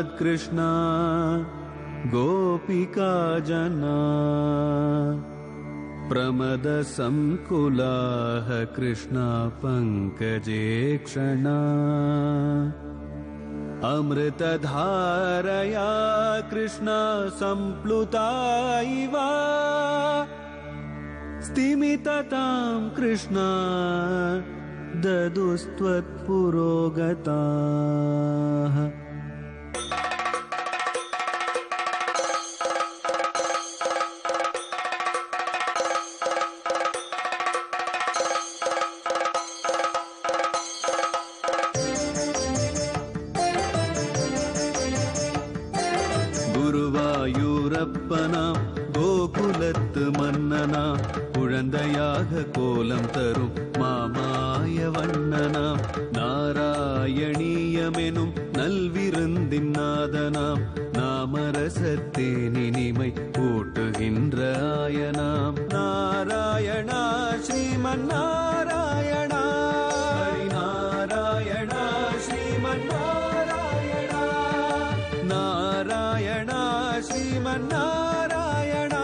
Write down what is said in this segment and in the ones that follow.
कृष्णा गोपिका जना प्रमदसङ्कुलाः कृष्णा पङ्कजे क्षणा अमृतधारया कृष्णा सम्प्लुता इव स्तिमिततां कृष्णा ददुस्त्वत्पुरोगताः குருவாயூரப்பனாம் கோகுலத்து மன்னனாம் குழந்தையாக கோலம் தரும் மாமாய வண்ணனாம் நாராயணீயமெனும் நல்விருந்தின் நாதனாம் நாமரசத்தேனினிமை கூட்டுகின்ற ஆயனாம் நாராயணா ஸ்ரீமன் நாராயணா ஹரி நாராயணா ஸ்ரீமன் நாராயணா நாராயணா ஸ்ரீமன் நாராயணா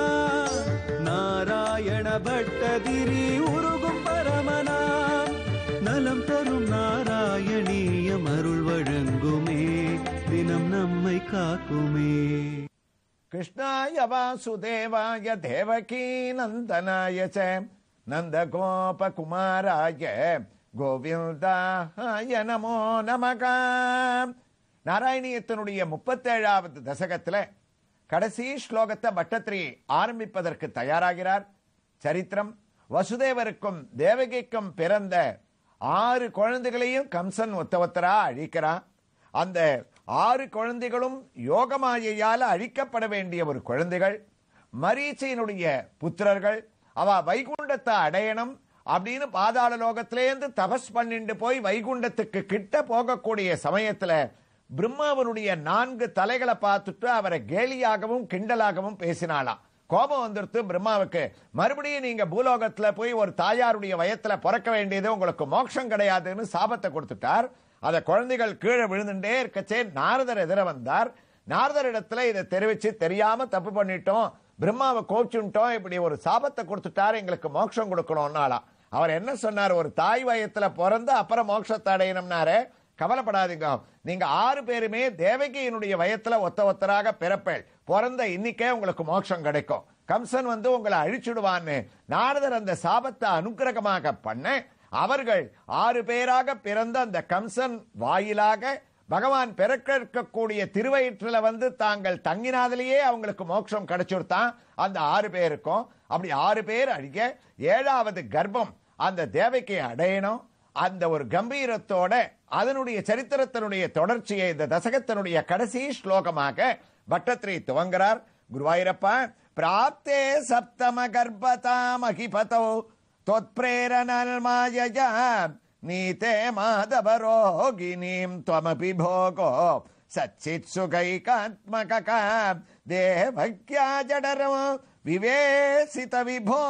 நாராயண பட்டதிரி உருகும் பரமனாம் நலம் தரும் நாராயணீயம் அருள் வழங்குமே தினம் நம்மை காக்குமே कृष्णाय वासुदेवाय देवकी नन्दनाय च नन्दगोपकुमाराय கோவிந்தாய நமோ நமக நாராயணியத்தினுடைய முப்பத்தேழாவது தசகத்துல கடைசி ஸ்லோகத்தை பட்டத்திரி ஆரம்பிப்பதற்கு தயாராகிறார் சரித்திரம் வசுதேவருக்கும் தேவகிக்கும் பிறந்த ஆறு குழந்தைகளையும் கம்சன் ஒத்த ஒத்தரா அழிக்கிறான் அந்த ஆறு குழந்தைகளும் யோகமாயையால அழிக்கப்பட வேண்டிய ஒரு குழந்தைகள் மரீச்சையினுடைய புத்திரர்கள் அவ வைகுண்டத்தை அடையணும் அப்படின்னு பாதாள லோகத்திலேருந்து தபஸ் பண்ணிட்டு போய் வைகுண்டத்துக்கு கிட்ட போகக்கூடிய சமயத்துல பிரம்மாவனுடைய நான்கு தலைகளை பார்த்துட்டு அவரை கேலியாகவும் கிண்டலாகவும் பேசினாளாம் கோபம் வந்துருத்து பிரம்மாவுக்கு மறுபடியும் நீங்க பூலோகத்துல போய் ஒரு தாயாருடைய வயத்துல பிறக்க வேண்டியது உங்களுக்கு மோட்சம் கிடையாதுன்னு சாபத்தை கொடுத்துட்டார் அத குழந்தைகள் கீழே விழுந்துட்டே இருக்கச்சே நாரதர் எதிர வந்தார் நாரதர் இடத்துல இதை தெரிவிச்சு தெரியாம தப்பு பண்ணிட்டோம் பிரம்மாவை கோச்சுட்டோம் இப்படி ஒரு சாபத்தை கொடுத்துட்டார் எங்களுக்கு மோட்சம் கொடுக்கணும்னாலாம் அவர் என்ன சொன்னார் ஒரு தாய் வயத்துல பிறந்து அப்புறம் மோட்சத்தை அடையணும்னாரு கவலைப்படாதீங்க நீங்க ஆறு பேருமே தேவகியினுடைய வயத்துல ஒத்த ஒத்தராக பிறப்பேள் பிறந்த இன்னைக்கே உங்களுக்கு மோட்சம் கிடைக்கும் கம்சன் வந்து உங்களை அழிச்சுடுவான்னு நாரதர் அந்த சாபத்தை அனுக்கிரகமாக பண்ண அவர்கள் ஆறு பேராக பிறந்த அந்த கம்சன் வாயிலாக பகவான் பிறக்க இருக்கக்கூடிய திருவயிற்றுல வந்து தாங்கள் தங்கினாதிலேயே அவங்களுக்கு மோட்சம் கிடைச்சுடுத்தான் அந்த ஆறு பேருக்கும் அப்படி ஆறு பேர் அழிக்க ஏழாவது கர்ப்பம் அந்த தேவைக்கு அடையணும் அந்த ஒரு கம்பீரத்தோட அதனுடைய சரித்திரத்தினுடைய தொடர்ச்சியை இந்த தசகத்தினுடைய கடைசி ஸ்லோகமாக பட்டத்திரி துவங்குறார் குருவாயூரப்பா பிராப்தே சப்தம கர்ப்பதாம் அகிபதோ त्वत्प्रेरणल्मायया नीते माधवरोगिणीम् त्वमपि भोगो सच्चित्सुखैकात्मकका देवक्या जडरो विवेसित विभो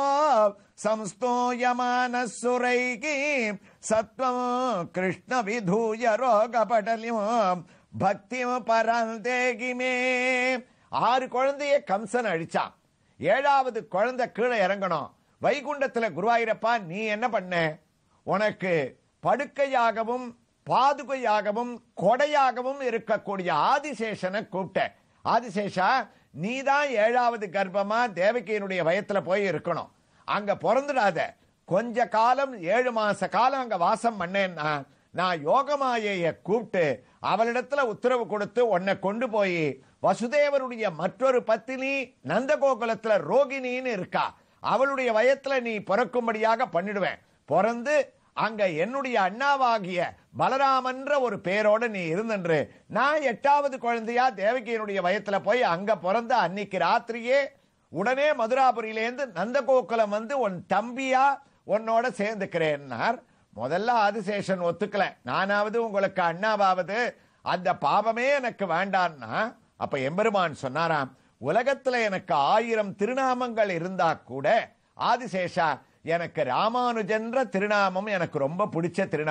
संस्तूयमानः सुरैकीम् सत्त्वम् कृष्ण विधूय रोगपटलिम् பக்தியும் பரந்தேகிமே ஆறு குழந்தைய கம்சன் அழிச்சான் ஏழாவது குழந்தை கீழே இறங்கணும் வைகுண்டத்துல குருவாயிரப்பா நீ என்ன பண்ண உனக்கு படுக்கையாகவும் பாதுகையாகவும் கொடையாகவும் இருக்கக்கூடிய ஆதிசேஷனை கூப்பிட்ட ஆதிசேஷா நீதான் ஏழாவது கர்ப்பமா தேவகியினுடைய வயத்துல போய் இருக்கணும் அங்க பிறந்துடாத கொஞ்ச காலம் ஏழு மாச காலம் அங்க வாசம் பண்ணேன்னா நான் யோகமாயைய கூப்பிட்டு அவளிடத்துல உத்தரவு கொடுத்து உன்னை கொண்டு போய் வசுதேவருடைய மற்றொரு பத்தினி நந்தகோகுலத்துல ரோகிணின்னு இருக்கா அவளுடைய வயத்துல நீ பிறக்கும்படியாக பண்ணிடுவேன் பிறந்து அங்க என்னுடைய அண்ணாவாகிய பலராமன்ற ஒரு பேரோட நீ இருந்தன்று நான் எட்டாவது குழந்தையா தேவகியினுடைய வயத்துல போய் அங்க பிறந்த அன்னைக்கு ராத்திரியே உடனே மதுராபுரியிலேருந்து நந்தகோகுலம் வந்து உன் தம்பியா உன்னோட சேர்ந்துக்கிறேன்னார் முதல்ல ஆதிசேஷன் ஒத்துக்கல நானாவது உங்களுக்கு அண்ணாவாவது அந்த பாவமே எனக்கு வேண்டான்னா அப்ப எம்பெருமான் சொன்னாராம் உலகத்துல எனக்கு ஆயிரம் திருநாமங்கள் இருந்தா கூட ஆதிசேஷா எனக்கு ராமானுஜன்ற திருநாமம் எனக்கு ரொம்ப பிடிச்ச திருநாமம்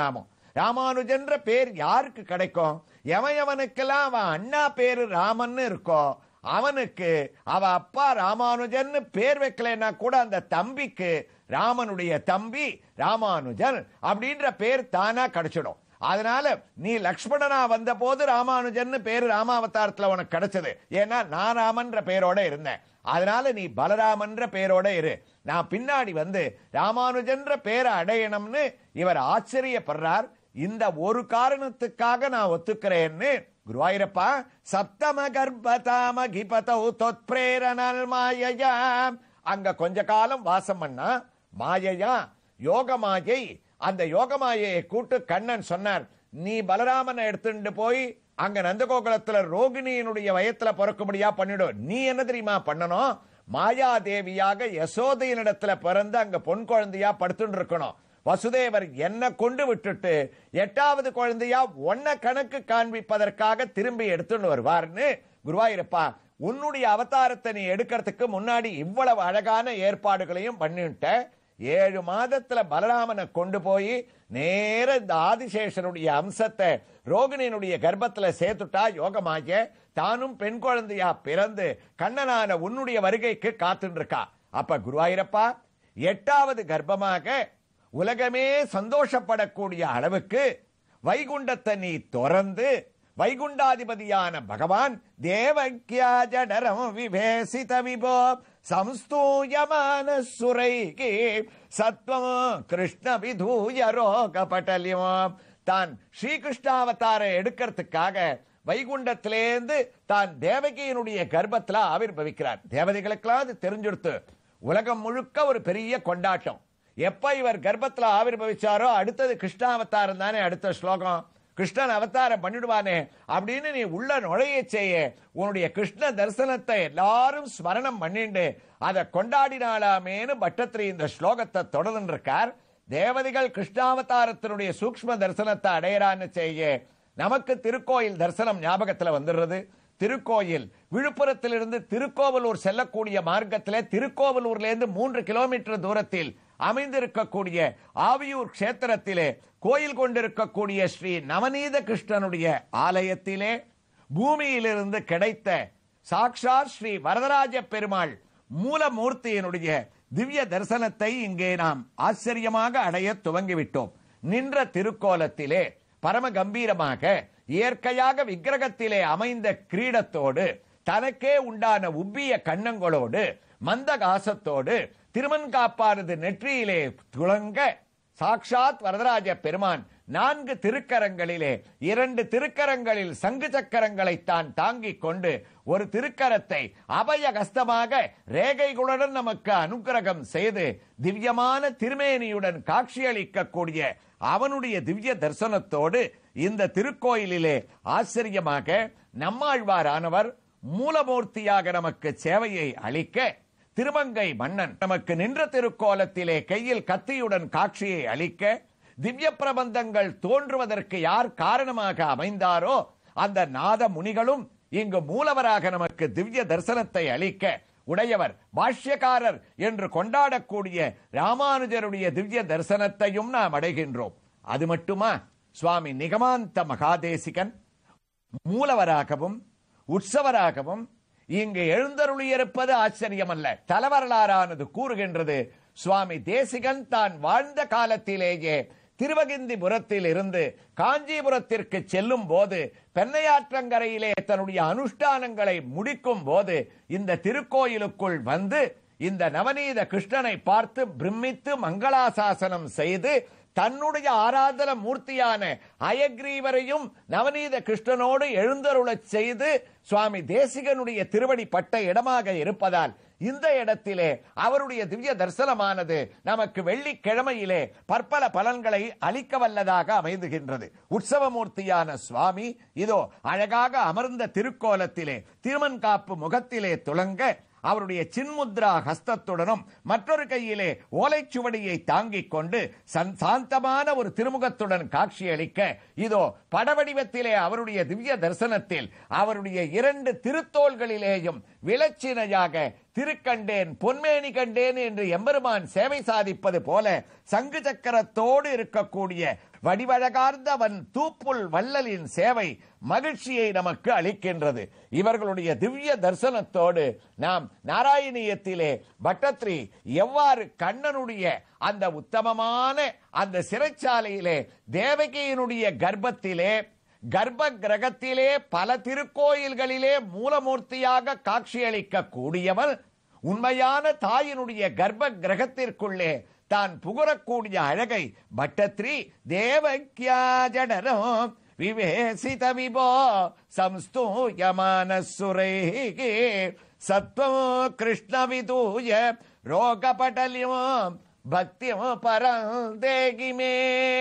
ராமானுஜன்ற பேர் யாருக்கு கிடைக்கும் எவன் எவனுக்கெல்லாம் அவன் அண்ணா பேரு ராமன்னு இருக்கோ அவனுக்கு அவ அப்பா ராமானுஜன் பேர் வைக்கலைன்னா கூட அந்த தம்பிக்கு ராமனுடைய தம்பி ராமானுஜன் அப்படின்ற பேர் தானா கிடைச்சிடும் அதனால நீ லக்ஷ்மணனா வந்த போது ராமானுஜன் பேரு ராமாவதாரத்துல உனக்கு கிடைச்சது ஏன்னா நான் ராமன்ற பேரோட இருந்தேன் அதனால நீ பலராமன்ற பேரோட இரு நான் பின்னாடி வந்து ராமானுஜன்ற பேரை அடையணும்னு இவர் ஆச்சரியப்படுறார் இந்த ஒரு காரணத்துக்காக நான் ஒத்துக்கிறேன்னு குருவாயிரப்பா சப்தம கர்ப்பதாம கிபதௌ தொத்பிரேரணல் மாயையா அங்க கொஞ்ச காலம் வாசம் பண்ணா மாயையா யோக மாயை அந்த யோக மாயையை கூட்டு கண்ணன் சொன்னார் நீ பலராமனை எடுத்துட்டு போய் அங்க நந்தகோகுலத்துல ரோகிணியினுடைய வயத்துல பிறக்கும்படியா பண்ணிடும் நீ என்ன தெரியுமா பண்ணணும் மாயாதேவியாக யசோதையினிடத்துல பிறந்து அங்க பொன் குழந்தையா படுத்துட்டு இருக்கணும் வசுதேவர் என்ன கொண்டு விட்டுட்டு எட்டாவது குழந்தையா ஒன்ன கணக்கு காண்பிப்பதற்காக திரும்பி எடுத்துட்டு வருவார்னு குருவாயிருப்பா உன்னுடைய அவதாரத்தை நீ எடுக்கிறதுக்கு முன்னாடி இவ்வளவு அழகான ஏற்பாடுகளையும் பண்ணிட்ட ஏழு மாதத்துல பலராமனை கொண்டு போய் நேர இந்த ஆதிசேஷனுடைய அம்சத்தை ரோகிணியினுடைய கர்ப்பத்துல சேர்த்துட்டா யோகமாக தானும் பெண் குழந்தையா பிறந்து கண்ணனான உன்னுடைய வருகைக்கு காத்துட்டு இருக்கா அப்ப குருவாயிரப்பா எட்டாவது கர்ப்பமாக உலகமே சந்தோஷப்படக்கூடிய அளவுக்கு வைகுண்டத்தை நீ திறந்து வைகுண்டாதிபதியான பகவான் தேவக்கியா ஜடரம் விவேசித விபோ சம்ஸ்தூயமான சுரைகி சத்வம் கிருஷ்ண விதூய ரோக பட்டலியம் தான் ஸ்ரீகிருஷ்ணாவதாரம் எடுக்கிறதுக்காக வைகுண்டத்திலேந்து தான் தேவகியினுடைய கர்ப்பத்துல ஆவிர்பவிக்கிறார் தேவதைகளுக்கெல்லாம் அது தெரிஞ்சுடுத்து உலகம் முழுக்க ஒரு பெரிய கொண்டாட்டம் எப்ப இவர் கர்ப்பத்துல ஆவிர்பவிச்சாரோ அடுத்தது கிருஷ்ணாவதாரம் தானே அடுத்த ஸ்லோகம் கிருஷ்ணன் அவதாரம் பண்ணிடுவானே அப்படின்னு நீ உள்ள நுழைய செய்ய உன்னுடைய கிருஷ்ண தரிசனத்தை எல்லாரும் ஸ்மரணம் பண்ணிண்டு அதை கொண்டாடினாலாமேனு பட்டத்திரி இந்த ஸ்லோகத்தை தொடர்ந்து இருக்கார் தேவதைகள் கிருஷ்ணாவதாரத்தினுடைய சூக்ஷ்ம தரிசனத்தை அடையறான்னு செய்ய நமக்கு திருக்கோயில் தரிசனம் ஞாபகத்துல வந்துடுறது திருக்கோயில் விழுப்புரத்திலிருந்து திருக்கோவலூர் செல்லக்கூடிய மார்க்கத்தில் திருக்கோவலூர்ல இருந்து மூன்று கிலோமீட்டர் தூரத்தில் அமைந்திருக்கக்கூடிய ஆவியூர் கஷேத்திரத்திலே கோயில் கொண்டிருக்கக்கூடிய ஸ்ரீ நவநீத கிருஷ்ணனுடைய ஆலயத்திலே பூமியிலிருந்து கிடைத்த சாக்ஷாத் ஸ்ரீ வரதராஜ பெருமாள் மூலமூர்த்தியினுடைய திவ்ய தரிசனத்தை இங்கே நாம் ஆச்சரியமாக அடைய துவங்கிவிட்டோம் நின்ற திருக்கோலத்திலே பரம கம்பீரமாக இயற்கையாக விக்கிரகத்திலே அமைந்த கிரீடத்தோடு தனக்கே உண்டான உப்பிய கண்ணங்களோடு மந்தகாசத்தோடு திருமன்காப்பானது நெற்றியிலே துளங்க சாக்ஷாத் வரதராஜ பெருமான் நான்கு திருக்கரங்களிலே இரண்டு திருக்கரங்களில் சங்கு சக்கரங்களை தான் தாங்கிக் கொண்டு ஒரு திருக்கரத்தை அபய கஸ்தமாக ரேகைகளுடன் நமக்கு அனுக்கிரகம் செய்து திவ்யமான திருமேனியுடன் காட்சியளிக்கக்கூடிய அவனுடைய திவ்ய தரிசனத்தோடு இந்த திருக்கோயிலிலே ஆச்சரியமாக நம்மாழ்வாரானவர் மூலமூர்த்தியாக நமக்கு சேவையை அளிக்க திருமங்கை மன்னன் நமக்கு நின்ற திருக்கோலத்திலே கையில் கத்தியுடன் காட்சியை அளிக்க திவ்ய பிரபந்தங்கள் தோன்றுவதற்கு யார் காரணமாக அமைந்தாரோ அந்த நாத முனிகளும் இங்கு மூலவராக நமக்கு திவ்ய தரிசனத்தை அளிக்க உடையவர் பாஷ்யக்காரர் என்று கொண்டாடக்கூடிய ராமானுஜருடைய திவ்ய தரிசனத்தையும் நாம் அடைகின்றோம் அது மட்டுமா சுவாமி நிகமாந்த மகாதேசிகன் மூலவராகவும் உற்சவராகவும் இங்கு எழுந்தருளியிருப்பது ஆச்சரியமல்ல தலவரலாறானது கூறுகின்றது சுவாமி தேசிகன் தான் வாழ்ந்த காலத்திலேயே திருவகிந்திபுரத்தில் இருந்து காஞ்சிபுரத்திற்கு செல்லும் போது பெண்ணையாற்றங்கரையிலே தன்னுடைய அனுஷ்டானங்களை முடிக்கும் போது இந்த திருக்கோயிலுக்குள் வந்து இந்த நவநீத கிருஷ்ணனை பார்த்து பிரமித்து மங்களாசாசனம் செய்து தன்னுடைய ஆராதன மூர்த்தியான அயக்ரீவரையும் நவநீத கிருஷ்ணனோடு எழுந்தருளச் செய்து சுவாமி தேசிகனுடைய திருவடி பட்ட இடமாக இருப்பதால் இந்த இடத்திலே அவருடைய திவ்ய தரிசனமானது நமக்கு வெள்ளிக்கிழமையிலே பற்பல பலன்களை அளிக்க வல்லதாக அமைந்துகின்றது உற்சவமூர்த்தியான சுவாமி இதோ அழகாக அமர்ந்த திருக்கோலத்திலே திருமன்காப்பு முகத்திலே துளங்க அவருடைய சின்முத்ரா ஹஸ்தத்துடனும் மற்றொரு கையிலே ஓலைச்சுவடியை தாங்கிக் கொண்டு சன்- சாந்தமான ஒரு திருமுகத்துடன் காட்சியளிக்க இதோ படவடிவத்திலே அவருடைய திவ்ய தரிசனத்தில் அவருடைய இரண்டு திருத்தோள்களிலேயும் விளச்சினையாக திருக்கண்டேன் பொன்மேனி கண்டேன் என்று எம்பெருமான் சேவை சாதிப்பது போல சங்கு சக்கரத்தோடு இருக்கக்கூடிய வடிவழகார்ந்த அவன் தூப்புல் வள்ளலின் சேவை மகிழ்ச்சியை நமக்கு அளிக்கின்றது இவர்களுடைய திவ்ய தரிசனத்தோடு நாம் நாராயணியத்திலே பட்டத்ரி எவ்வாறு கண்ணனுடைய அந்த உத்தமமான அந்த சிறைச்சாலையிலே தேவகியினுடைய கர்ப்பத்திலே கர்ப்ப கிரகத்திலே பல திருக்கோயில்களிலே மூலமூர்த்தியாக காட்சியளிக்க கூடியவன் உண்மையான தாயினுடைய கர்ப்ப கிரகத்திற்குள்ளே தான் புகழக்கூடிய அழகை பட்டத்ரி தேவக்கியா ஜடரம் விவேசித விபோ சம்ஸ்தூயமான சுரைகே சத்வம் கிருஷ்ண விதூய ரோகபடலியம் பக்தியம் பரந்தேகிமே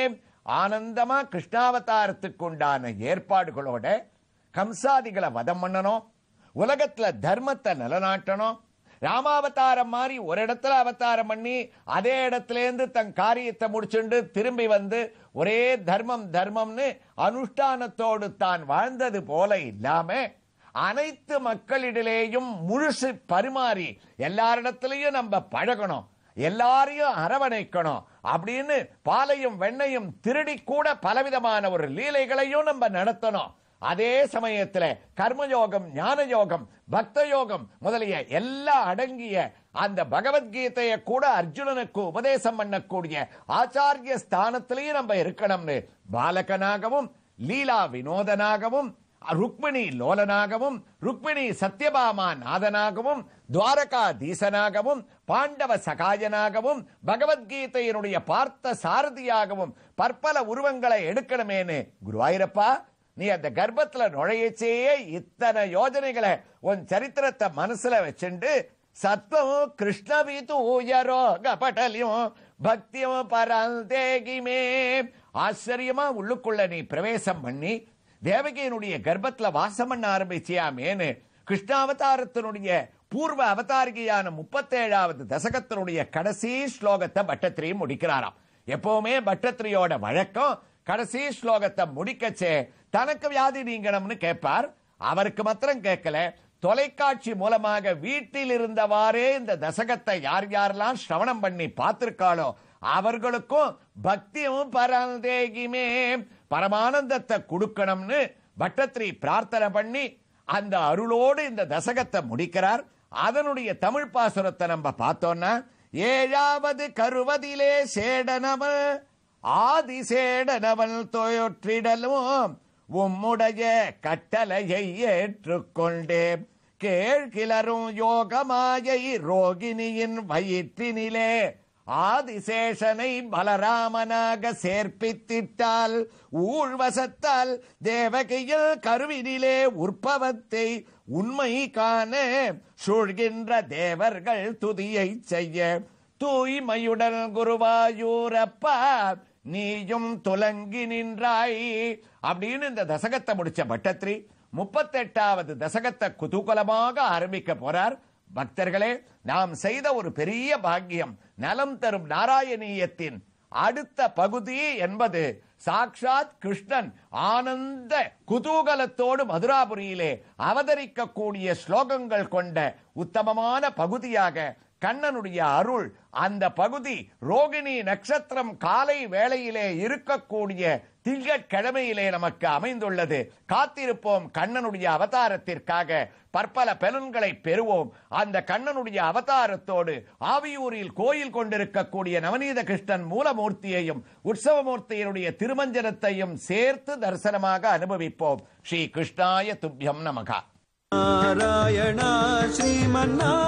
ஆனந்தமா கிருஷ்ணாவதாரத்துக்கு உண்டான ஏற்பாடுகளோட கம்சாதிகளை வதம் பண்ணணும் உலகத்துல தர்மத்தை நிலநாட்டணும் ராமாவதாரம் மாதிரி ஒரு இடத்துல அவதாரம் பண்ணி அதே இடத்துல இருந்து தன் காரியத்தை முடிச்சுண்டு திரும்பி வந்து ஒரே தர்மம் தர்மம்னு அனுஷ்டானத்தோடு தான் வாழ்ந்தது போல இல்லாம அனைத்து மக்களிடையிலேயும் முழுசு பரிமாறி எல்லாரிடத்திலையும் நம்ம பழகணும் எல்லாரையும் அரவணைக்கணும் அப்படின்னு பாலையும் வெண்ணையும் திருடி கூட பலவிதமான ஒரு லீலைகளையும் நம்ம நடத்தணும் அதே சமயத்துல கர்மயோகம் ஞான யோகம் பக்த யோகம் முதலிய எல்லாம் அடங்கிய அந்த பகவத்கீதையை கூட அர்ஜுனனுக்கு உபதேசம் பண்ணக்கூடிய ஆச்சாரிய ஸ்தானத்திலேயும் நம்ம இருக்கணும்னு பாலகனாகவும் லீலா வினோதனாகவும் ருக்மிணி லோலனாகவும் ருக்மிணி சத்யபாமா நாதனாகவும் துவாரகா தீசனாகவும் பாண்டவ சகாயனாகவும் பகவத்கீதையினுடைய பார்த்த சாரதியாகவும் பற்பல உருவங்களை எடுக்கணுமேனு குருவாயிரப்பா நீ அந்த கர்ப்பத்துல நுழையச்சே இத்தனை யோஜனைகளை உன் சரித்திரத்தை மனசுல வச்சுண்டு சத்வம் கிருஷ்ணவிதூயரோ கபடலியும் பக்தியும் பரந்தேகிமே ஆச்சரியமா உள்ளுக்குள்ள நீ பிரவேசம் பண்ணி தேவகியினுடைய கர்ப்பத்துல வாசம் பண்ண ஆரம்பிச்சியாமேனு கிருஷ்ணாவதாரத்தினுடைய பூர்வ அவதாரிகையான முப்பத்தேழாவது தசகத்தினுடைய கடைசி ஸ்லோகத்தை பட்டத்திரி முடிக்கிறாராம் எப்பவுமே பட்டத்திரியோட வழக்கம் கடைசி ஸ்லோகத்தை முடிக்கச்சே தனக்கு வியாதி நீங்கணும்னு கேட்பார் அவருக்கு மாத்திரம் கேட்கல தொலைக்காட்சி மூலமாக வீட்டில் இருந்தவாறே இந்த தசகத்தை யார் யாரெல்லாம் சிரவணம் பண்ணி பார்த்திருக்காளோ அவர்களுக்கும் பக்தியும் பரந்தேகிமே பரமானந்தத்தை கொடுக்கணும்னு பட்டத்திரி பிரார்த்தனை பண்ணி அந்த அருளோடு இந்த தசகத்தை முடிக்கிறார் அதனுடைய தமிழ் பாசுரத்தை நம்ம பார்த்தோம்னா ஏழாவது கருவதிலே சேடனவன் ஆதிசேடனவன் தொயொற்றிடலும் உம்முடைய கட்டளையை ஏற்றுக்கொண்டேன் கேழ்கிளரும் யோகமாயை ரோகிணியின் வயிற்றினிலே ஆதிசேஷனை பலராமனாக சேர்ப்பித்திட்டால் ஊழ்வசத்தால் தேவகையில் கருவினிலே உற்பவத்தை உண்மை காண சூழ்கின்ற தேவர்கள் துதியை செய்ய தூய்மையுடன் குருவாயூரப்பா நீயும் துலங்கி நின்றாய் அப்படின்னு இந்த தசகத்தை முடிச்ச பட்டத்ரி முப்பத்தெட்டாவது தசகத்தை குதூகலமாக ஆரம்பிக்க போறார் பக்தர்களே நாம் செய்த ஒரு பெரிய பாக்கியம் நலம் தரும் நாராயணீயத்தின் அடுத்த பகுதி என்பது சாக்ஷாத் கிருஷ்ணன் ஆனந்த குதூகலத்தோடு மதுராபுரியிலே அவதரிக்கக்கூடிய ஸ்லோகங்கள் கொண்ட உத்தமமான பகுதியாக கண்ணனுடைய அருள் அந்த பகுதி ரோகிணி நட்சத்திரம் காலை வேளையிலே இருக்கக்கூடிய திங்கட்கிழமையிலே நமக்கு அமைந்துள்ளது காத்திருப்போம் கண்ணனுடைய அவதாரத்திற்காக பற்பல பலன்களை பெறுவோம் அந்த கண்ணனுடைய அவதாரத்தோடு ஆவியூரில் கோயில் கொண்டிருக்கக்கூடிய நவநீத கிருஷ்ணன் மூலமூர்த்தியையும் உற்சவமூர்த்தியினுடைய திருமஞ்சனத்தையும் சேர்த்து தரிசனமாக அனுபவிப்போம் ஸ்ரீ கிருஷ்ணாய துப்யம் நமகா நாராயணா ஸ்ரீமன்னா